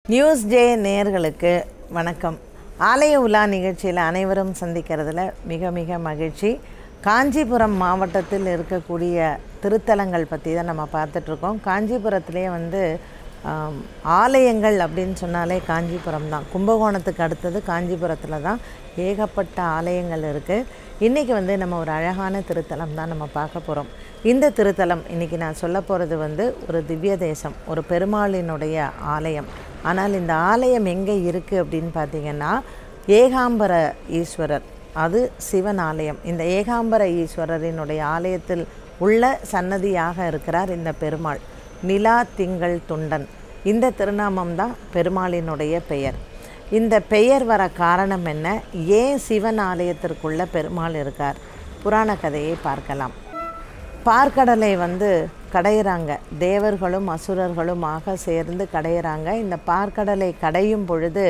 news J நேயர்களுக்கு வணக்கம் ஆலய உலா நிகழ்ச்சியில் அனைவரும் சந்திக்கிறதுல மிக மிக மகிழ்ச்சி காஞ்சிபுரம் மாவட்டத்தில் இருக்கக்கூடிய திருத்தலங்கள் பற்றி தான் நம்ம பார்த்துட்ருக்கோம் காஞ்சிபுரத்துலேயே வந்து ஆம், ஆலயங்கள் அப்படின்னு சொன்னாலே காஞ்சிபுரம் தான் கும்பகோணத்துக்கு அடுத்தது காஞ்சிபுரத்தில் தான் ஏகப்பட்ட ஆலயங்கள் இருக்குது இன்றைக்கி வந்து நம்ம ஒரு அழகான திருத்தலம் தான் நம்ம பார்க்க போகிறோம் இந்த திருத்தலம் இன்றைக்கி நான் சொல்ல போகிறது வந்து ஒரு திவ்ய தேசம் ஒரு பெருமாளினுடைய ஆலயம் ஆனால் இந்த ஆலயம் எங்கே இருக்குது அப்படின்னு பார்த்தீங்கன்னா ஏகாம்பர ஈஸ்வரர் அது சிவன் ஆலயம் இந்த ஏகாம்பர ஈஸ்வரரினுடைய ஆலயத்தில் உள்ள சன்னதியாக இருக்கிறார் இந்த பெருமாள் நிலா திங்கள் துண்டன் இந்த திருநாமம் தான் பெருமாளினுடைய பெயர் இந்த பெயர் வர காரணம் என்ன ஏன் சிவன் ஆலயத்திற்குள்ள பெருமாள் இருக்கார் புராண கதையை பார்க்கலாம் பார்க்கடலை வந்து கடையிறாங்க தேவர்களும் அசுரர்களுமாக சேர்ந்து கடையிறாங்க இந்த பார்க்கடலை கடையும் பொழுது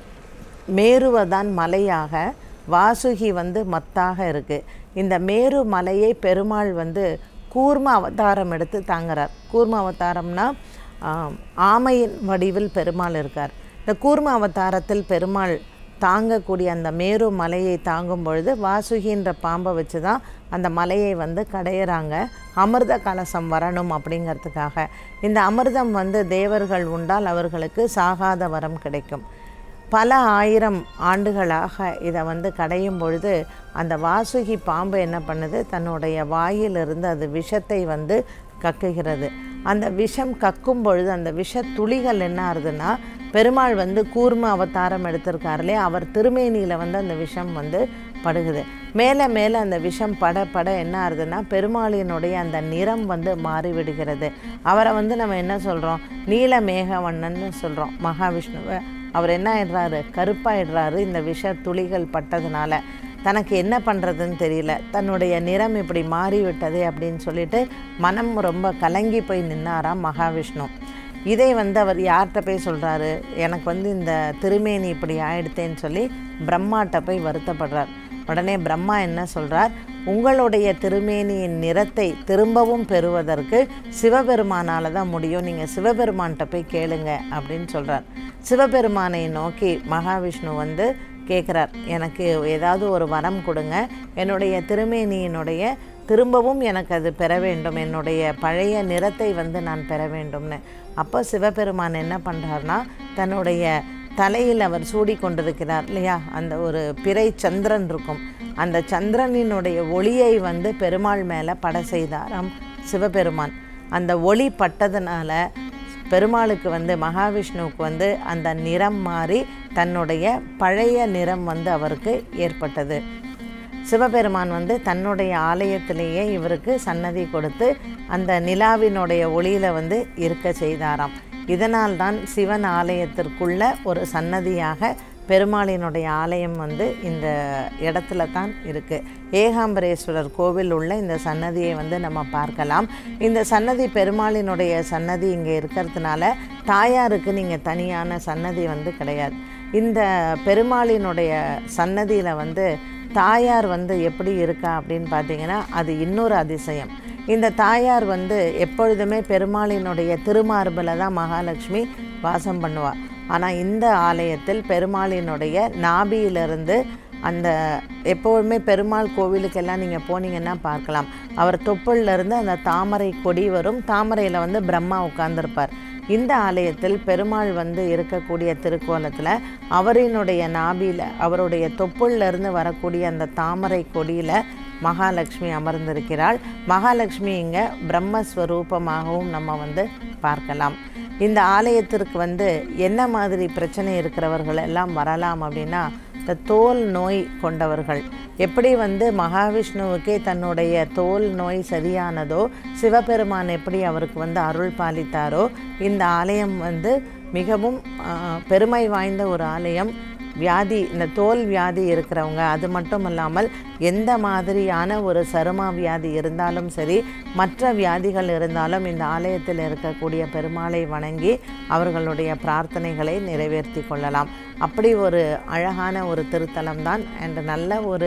மேருவதான் மலையாக வாசுகி வந்து மத்தாக இருக்குது இந்த மேரு மலையை பெருமாள் வந்து கூர்ம அவதாரம் எடுத்து தாங்குறார் கூர்ம அவதாரம்னா ஆம், ஆமையின் வடிவில் பெருமாள் இருக்கார் இந்த கூர்ம அவதாரத்தில் பெருமாள் தாங்கக்கூடிய அந்த மேரு மலையை தாங்கும் பொழுது வாசுகின்ற பாம்பை வச்சு தான் அந்த மலையை வந்து கடையிறாங்க அமிர்த கலசம் வரணும் அப்படிங்கிறதுக்காக இந்த அமிர்தம் வந்து தேவர்கள் உண்டால் அவர்களுக்கு சாகாத வரம் கிடைக்கும் பல ஆயிரம் ஆண்டுகளாக இதை வந்து கடையும் பொழுது அந்த வாசுகி பாம்பு என்ன பண்ணுது தன்னுடைய வாயிலிருந்து அது விஷத்தை வந்து கக்குகிறது அந்த விஷம் கக்கும் பொழுது அந்த விஷ துளிகள் என்ன ஆகுதுன்னா பெருமாள் வந்து கூர்ம அவதாரம் எடுத்திருக்காருலே அவர் திருமேனியில் வந்து அந்த விஷம் வந்து படுகுது மேலே மேலே அந்த விஷம் பட பட என்ன ஆகுதுன்னா பெருமாளினுடைய அந்த நிறம் வந்து மாறிவிடுகிறது அவரை வந்து நம்ம என்ன சொல்கிறோம் நீல மேகவண்ணன்னு சொல்கிறோம் மகாவிஷ்ணுவை அவர் என்ன ஆயிடுறாரு கருப்பாயிடுறாரு இந்த விஷ துளிகள் பட்டதுனால தனக்கு என்ன பண்ணுறதுன்னு தெரியல தன்னுடைய நிறம் இப்படி மாறிவிட்டதே அப்படின்னு சொல்லிட்டு மனம் ரொம்ப கலங்கி போய் நின்னாராம் மகாவிஷ்ணு இதை வந்து அவர் யார்கிட்ட போய் சொல்கிறாரு எனக்கு வந்து இந்த திருமேனி இப்படி ஆயிடுத்தேன்னு சொல்லி பிரம்மாட்ட போய் வருத்தப்படுறார் உடனே பிரம்மா என்ன சொல்றார் உங்களுடைய திருமேனியின் நிறத்தை திரும்பவும் பெறுவதற்கு சிவபெருமானால தான் முடியும் நீங்கள் சிவபெருமான்கிட்ட போய் கேளுங்க அப்படின்னு சொல்றார் சிவபெருமானை நோக்கி மகாவிஷ்ணு வந்து கேட்குறார் எனக்கு ஏதாவது ஒரு வரம் கொடுங்க என்னுடைய திருமேனியினுடைய திரும்பவும் எனக்கு அது பெற வேண்டும் என்னுடைய பழைய நிறத்தை வந்து நான் பெற வேண்டும்னு அப்போ சிவபெருமான் என்ன பண்ணுறாருனா தன்னுடைய தலையில் அவர் சூடி கொண்டிருக்கிறார் இல்லையா அந்த ஒரு பிறை சந்திரன் இருக்கும் அந்த சந்திரனினுடைய ஒளியை வந்து பெருமாள் மேலே பட செய்தாராம் சிவபெருமான் அந்த ஒளி பட்டதுனால பெருமாளுக்கு வந்து மகாவிஷ்ணுவுக்கு வந்து அந்த நிறம் மாறி தன்னுடைய பழைய நிறம் வந்து அவருக்கு ஏற்பட்டது சிவபெருமான் வந்து தன்னுடைய ஆலயத்திலேயே இவருக்கு சன்னதி கொடுத்து அந்த நிலாவினுடைய ஒளியில் வந்து இருக்க செய்தாராம் இதனால் தான் சிவன் ஆலயத்திற்குள்ள ஒரு சன்னதியாக பெருமாளினுடைய ஆலயம் வந்து இந்த இடத்துல தான் இருக்குது ஏகாம்பரேஸ்வரர் கோவில் உள்ள இந்த சன்னதியை வந்து நம்ம பார்க்கலாம் இந்த சன்னதி பெருமாளினுடைய சன்னதி இங்கே இருக்கிறதுனால தாயாருக்கு நீங்கள் தனியான சன்னதி வந்து கிடையாது இந்த பெருமாளினுடைய சன்னதியில் வந்து தாயார் வந்து எப்படி இருக்கா அப்படின்னு பார்த்தீங்கன்னா அது இன்னொரு அதிசயம் இந்த தாயார் வந்து எப்பொழுதுமே பெருமாளினுடைய திருமார்பில் தான் மகாலட்சுமி வாசம் பண்ணுவாள் ஆனால் இந்த ஆலயத்தில் பெருமாளினுடைய நாபியிலிருந்து அந்த எப்போவுமே பெருமாள் கோவிலுக்கெல்லாம் நீங்கள் போனீங்கன்னா பார்க்கலாம் அவர் தொப்புள்ல இருந்து அந்த தாமரை கொடி வரும் தாமரையில் வந்து பிரம்மா உட்கார்ந்திருப்பார் இந்த ஆலயத்தில் பெருமாள் வந்து இருக்கக்கூடிய திருக்கோலத்தில் அவரினுடைய நாபியில் அவருடைய தொப்புள்ல இருந்து வரக்கூடிய அந்த தாமரை கொடியில் மகாலட்சுமி அமர்ந்திருக்கிறாள் மகாலட்சுமி இங்கே பிரம்மஸ்வரூபமாகவும் நம்ம வந்து பார்க்கலாம் இந்த ஆலயத்திற்கு வந்து என்ன மாதிரி பிரச்சனை இருக்கிறவர்கள் எல்லாம் வரலாம் அப்படின்னா இந்த தோல் நோய் கொண்டவர்கள் எப்படி வந்து மகாவிஷ்ணுவுக்கே தன்னுடைய தோல் நோய் சரியானதோ சிவபெருமான் எப்படி அவருக்கு வந்து அருள் பாலித்தாரோ இந்த ஆலயம் வந்து மிகவும் ஆ, பெருமை வாய்ந்த ஒரு ஆலயம் வியாதி இந்த தோல் வியாதி இருக்கிறவங்க அது மட்டும் இல்லாமல் எந்த மாதிரியான ஒரு சரும வியாதி இருந்தாலும் சரி மற்ற வியாதிகள் இருந்தாலும் இந்த ஆலயத்தில் இருக்கக்கூடிய பெருமாளை வணங்கி அவர்களுடைய பிரார்த்தனைகளை நிறைவேற்றி கொள்ளலாம் அப்படி ஒரு அழகான ஒரு திருத்தலம் தான் அண்ட் நல்ல ஒரு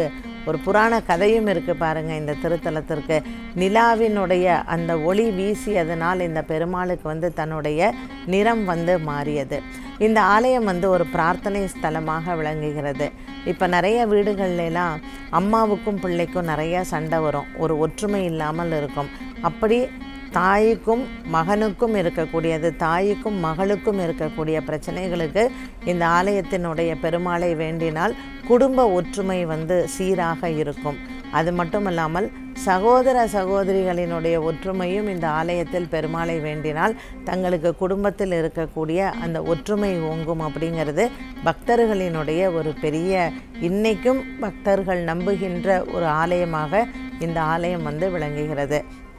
ஒரு புராண கதையும் இருக்குது பாருங்கள் இந்த திருத்தலத்திற்கு நிலாவினுடைய அந்த ஒளி வீசியதனால் இந்த பெருமாளுக்கு வந்து தன்னுடைய நிறம் வந்து மாறியது இந்த ஆலயம் வந்து ஒரு பிரார்த்தனை ஸ்தலமாக விளங்குகிறது இப்போ நிறைய வீடுகள்லாம் அம்மாவுக்கும் பிள்ளைக்கும் நிறைய சண்டை வரும் ஒரு ஒற்றுமை இல்லாமல் இருக்கும் அப்படி தாய்க்கும் மகனுக்கும் இருக்கக்கூடியது தாய்க்கும் மகளுக்கும் இருக்கக்கூடிய பிரச்சனைகளுக்கு இந்த ஆலயத்தினுடைய பெருமாளை வேண்டினால் குடும்ப ஒற்றுமை வந்து சீராக இருக்கும் அது மட்டும் இல்லாமல் சகோதர சகோதரிகளினுடைய ஒற்றுமையும் இந்த ஆலயத்தில் பெருமாளை வேண்டினால் தங்களுக்கு குடும்பத்தில் இருக்கக்கூடிய அந்த ஒற்றுமை ஓங்கும் அப்படிங்கிறது பக்தர்களினுடைய ஒரு பெரிய இன்னைக்கும் பக்தர்கள் நம்புகின்ற ஒரு ஆலயமாக இந்த ஆலயம் வந்து விளங்குகிறது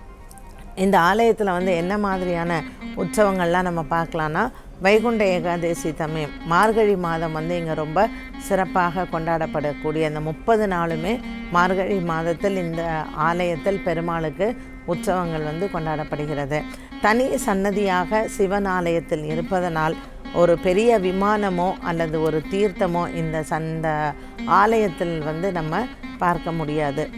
இந்த ஆலயத்தில் வந்து என்ன மாதிரியான உற்சவங்கள்லாம் நம்ம பார்க்கலான்னா வைகுண்ட ஏகாதசி சமயம் மார்கழி மாதம் வந்து இங்கே ரொம்ப சிறப்பாக கொண்டாடப்படக்கூடிய அந்த முப்பது நாளுமே மார்கழி மாதத்தில் இந்த ஆலயத்தில் பெருமாளுக்கு உற்சவங்கள் வந்து கொண்டாடப்படுகிறது தனி சன்னதியாக சிவன் ஆலயத்தில் இருப்பதனால் ஒரு பெரிய விமானமோ அல்லது ஒரு தீர்த்தமோ இந்த சந்த ஆலயத்தில் வந்து நம்ம பார்க்க முடியாது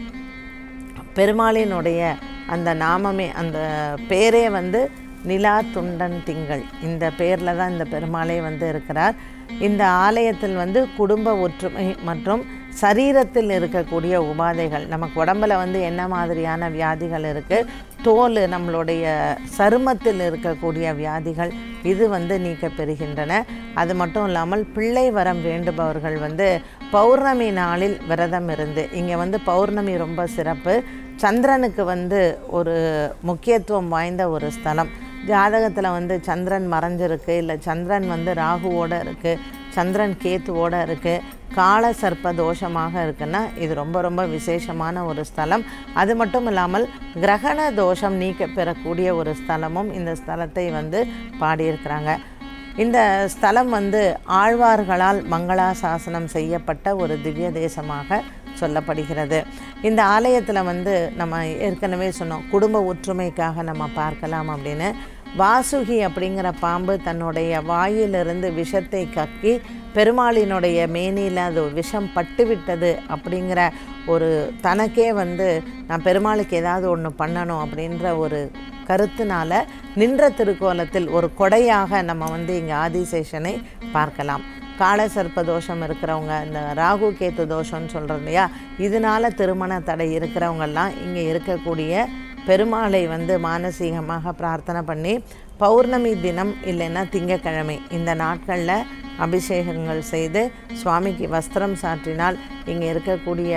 பெருமாளினுடைய அந்த நாமமே அந்த பேரே வந்து நிலா துண்டன் திங்கள் இந்த பேரில் தான் இந்த பெருமாளே வந்து இருக்கிறார் இந்த ஆலயத்தில் வந்து குடும்ப ஒற்றுமை மற்றும் சரீரத்தில் இருக்கக்கூடிய உபாதைகள் நமக்கு உடம்புல வந்து என்ன மாதிரியான வியாதிகள் இருக்குது தோல் நம்மளுடைய சருமத்தில் இருக்கக்கூடிய வியாதிகள் இது வந்து நீக்க பெறுகின்றன அது மட்டும் இல்லாமல் பிள்ளை வரம் வேண்டுபவர்கள் வந்து பௌர்ணமி நாளில் விரதம் இருந்து இங்கே வந்து பௌர்ணமி ரொம்ப சிறப்பு சந்திரனுக்கு வந்து ஒரு முக்கியத்துவம் வாய்ந்த ஒரு ஸ்தலம் ஜாதகத்தில் வந்து சந்திரன் மறைஞ்சிருக்கு இல்லை சந்திரன் வந்து ராகுவோடு இருக்குது சந்திரன் கேத்துவோடு இருக்குது கால சர்ப்ப தோஷமாக இருக்குன்னா இது ரொம்ப ரொம்ப விசேஷமான ஒரு ஸ்தலம் அது மட்டும் இல்லாமல் கிரகண தோஷம் நீக்க பெறக்கூடிய ஒரு ஸ்தலமும் இந்த ஸ்தலத்தை வந்து பாடியிருக்கிறாங்க இந்த ஸ்தலம் வந்து ஆழ்வார்களால் மங்களாசாசனம் செய்யப்பட்ட ஒரு திவ்ய தேசமாக சொல்லப்படுகிறது இந்த ஆலயத்தில் வந்து நம்ம ஏற்கனவே சொன்னோம் குடும்ப ஒற்றுமைக்காக நம்ம பார்க்கலாம் அப்படின்னு வாசுகி அப்படிங்கிற பாம்பு தன்னுடைய வாயிலிருந்து விஷத்தை கக்கி பெருமாளினுடைய மேனியில் அது விஷம் பட்டுவிட்டது அப்படிங்கிற ஒரு தனக்கே வந்து நான் பெருமாளுக்கு ஏதாவது ஒன்று பண்ணணும் அப்படின்ற ஒரு கருத்தினால நின்ற திருக்கோலத்தில் ஒரு கொடையாக நம்ம வந்து இங்கே ஆதிசேஷனை பார்க்கலாம் காலசர்ப்ப தோஷம் இருக்கிறவங்க இந்த ராகு கேத்து தோஷம்னு சொல்கிறோம் இல்லையா இதனால திருமண தடை இருக்கிறவங்கெல்லாம் இங்கே இருக்கக்கூடிய பெருமாளை வந்து மானசீகமாக பிரார்த்தனை பண்ணி பௌர்ணமி தினம் இல்லைன்னா திங்கக்கிழமை இந்த நாட்களில் அபிஷேகங்கள் செய்து சுவாமிக்கு வஸ்திரம் சாற்றினால் இங்கே இருக்கக்கூடிய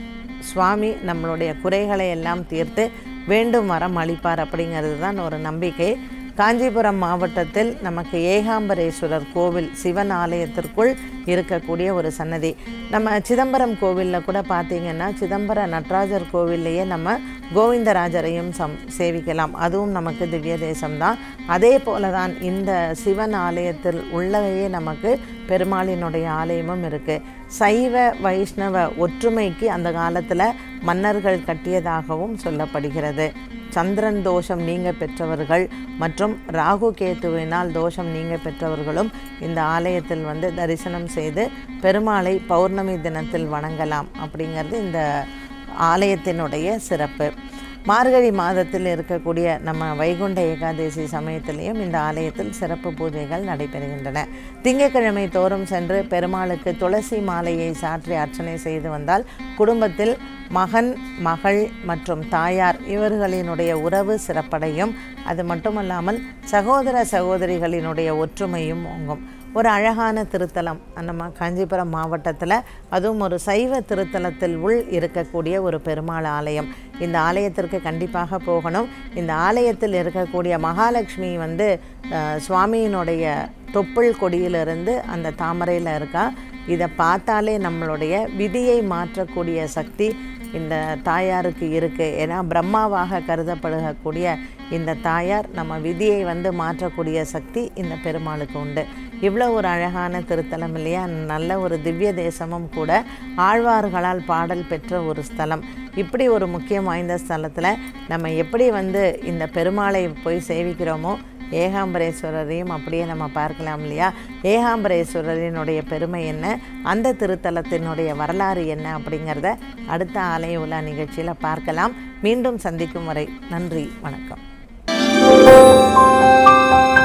சுவாமி நம்மளுடைய குறைகளை எல்லாம் தீர்த்து வேண்டும் வரம் அளிப்பார் அப்படிங்கிறது தான் ஒரு நம்பிக்கை காஞ்சிபுரம் மாவட்டத்தில் நமக்கு ஏகாம்பரேஸ்வரர் கோவில் சிவன் ஆலயத்திற்குள் இருக்கக்கூடிய ஒரு சன்னதி நம்ம சிதம்பரம் கோவிலில் கூட பார்த்தீங்கன்னா சிதம்பர நடராஜர் கோவில்லையே நம்ம கோவிந்தராஜரையும் சம் சேவிக்கலாம் அதுவும் நமக்கு திவ்ய தேசம்தான் அதே போல தான் இந்த சிவன் ஆலயத்தில் உள்ளவையே நமக்கு பெருமாளினுடைய ஆலயமும் இருக்குது சைவ வைஷ்ணவ ஒற்றுமைக்கு அந்த காலத்தில் மன்னர்கள் கட்டியதாகவும் சொல்லப்படுகிறது சந்திரன் தோஷம் நீங்க பெற்றவர்கள் மற்றும் ராகு கேத்துவினால் தோஷம் நீங்க பெற்றவர்களும் இந்த ஆலயத்தில் வந்து தரிசனம் செய்து பெருமாளை பௌர்ணமி தினத்தில் வணங்கலாம் அப்படிங்கிறது இந்த ஆலயத்தினுடைய சிறப்பு மார்கழி மாதத்தில் இருக்கக்கூடிய நம்ம வைகுண்ட ஏகாதசி சமயத்திலையும் இந்த ஆலயத்தில் சிறப்பு பூஜைகள் நடைபெறுகின்றன திங்கட்கிழமை தோறும் சென்று பெருமாளுக்கு துளசி மாலையை சாற்றி அர்ச்சனை செய்து வந்தால் குடும்பத்தில் மகன் மகள் மற்றும் தாயார் இவர்களினுடைய உறவு சிறப்படையும் அது மட்டுமல்லாமல் சகோதர சகோதரிகளினுடைய ஒற்றுமையும் ஓங்கும் ஒரு அழகான திருத்தலம் நம்ம காஞ்சிபுரம் மாவட்டத்தில் அதுவும் ஒரு சைவ திருத்தலத்தில் உள் இருக்கக்கூடிய ஒரு பெருமாள் ஆலயம் இந்த ஆலயத்திற்கு கண்டிப்பாக போகணும் இந்த ஆலயத்தில் இருக்கக்கூடிய மகாலட்சுமி வந்து அஹ், சுவாமியினுடைய தொப்புள் கொடியிலிருந்து அந்த தாமரையில் இருக்கா இதை பார்த்தாலே நம்மளுடைய விதியை மாற்றக்கூடிய சக்தி இந்த தாயாருக்கு இருக்குது ஏன்னா பிரம்மாவாக கருதப்படக்கூடிய இந்த தாயார் நம்ம விதியை வந்து மாற்றக்கூடிய சக்தி இந்த பெருமாளுக்கு உண்டு இவ்வளோ ஒரு அழகான திருத்தலம் இல்லையா நல்ல ஒரு திவ்ய தேசமும் கூட ஆழ்வார்களால் பாடல் பெற்ற ஒரு ஸ்தலம் இப்படி ஒரு முக்கியம் வாய்ந்த ஸ்தலத்தில் நம்ம எப்படி வந்து இந்த பெருமாளை போய் சேவிக்கிறோமோ ஏகாம்பரேஸ்வரரையும் அப்படியே நம்ம பார்க்கலாம் இல்லையா ஏகாம்பரேஸ்வரரினுடைய பெருமை என்ன அந்த திருத்தலத்தினுடைய வரலாறு என்ன அப்படிங்கிறத அடுத்த ஆலய உலா நிகழ்ச்சியில் பார்க்கலாம் மீண்டும் சந்திக்கும் வரை நன்றி வணக்கம்